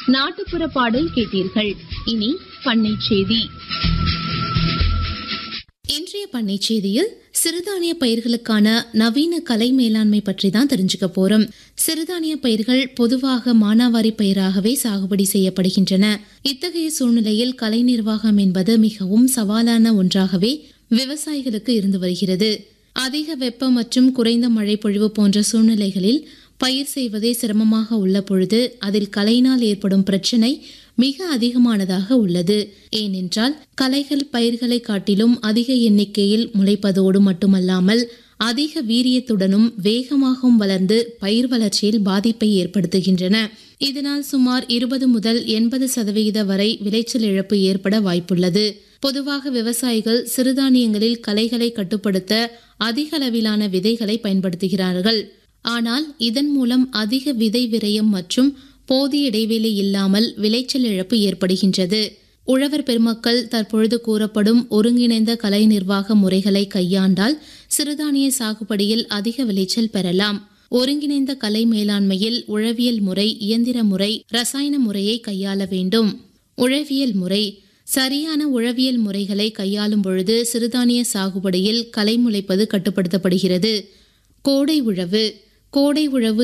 நாட்டுப்புற பாடல் கேட்டீர்கள் இனி பண்ணை செய்தி இன்றைய பண்ணை செய்தியில் சிறுதானிய பயிர்களுக்கான நவீன கலை மேலாண்மை பற்றி தான் தெரிஞ்சுக்க போறோம் சிறுதானிய பயிர்கள் பொதுவாக மானாவாரி பயிராகவே சாகுபடி செய்யப்படுகின்றன இத்தகைய சூழ்நிலையில் கலை நிர்வாகம் என்பது மிகவும் சவாலான ஒன்றாகவே விவசாயிகளுக்கு இருந்து வருகிறது அதிக வெப்பம் மற்றும் குறைந்த மழை பொழிவு போன்ற சூழ்நிலைகளில் பயிர் செய்வதே சிரமமாக உள்ள பொழுது அதில் கலையினால் ஏற்படும் பிரச்சனை மிக அதிகமானதாக உள்ளது ஏனென்றால் களைகள் பயிர்களை காட்டிலும் அதிக எண்ணிக்கையில் முளைப்பதோடு மட்டுமல்லாமல் அதிக வீரியத்துடனும் வேகமாகவும் வளர்ந்து பயிர் வளர்ச்சியில் பாதிப்பை ஏற்படுத்துகின்றன இதனால் சுமார் இருபது முதல் எண்பது சதவிகித வரை விளைச்சல் இழப்பு ஏற்பட வாய்ப்புள்ளது பொதுவாக விவசாயிகள் சிறுதானியங்களில் களைகளை கட்டுப்படுத்த அதிக அளவிலான விதைகளை பயன்படுத்துகிறார்கள் ஆனால் இதன் மூலம் அதிக விதை விரயம் மற்றும் போதிய இடைவெளி இல்லாமல் விளைச்சல் இழப்பு ஏற்படுகின்றது உழவர் பெருமக்கள் தற்பொழுது கூறப்படும் ஒருங்கிணைந்த கலை நிர்வாக முறைகளை கையாண்டால் சிறுதானிய சாகுபடியில் அதிக விளைச்சல் பெறலாம் ஒருங்கிணைந்த கலை மேலாண்மையில் உழவியல் முறை இயந்திர முறை ரசாயன முறையை கையாள வேண்டும் உழவியல் முறை சரியான உழவியல் முறைகளை கையாளும் பொழுது சிறுதானிய சாகுபடியில் களை முளைப்பது கட்டுப்படுத்தப்படுகிறது கோடை உழவு கோடை உழவு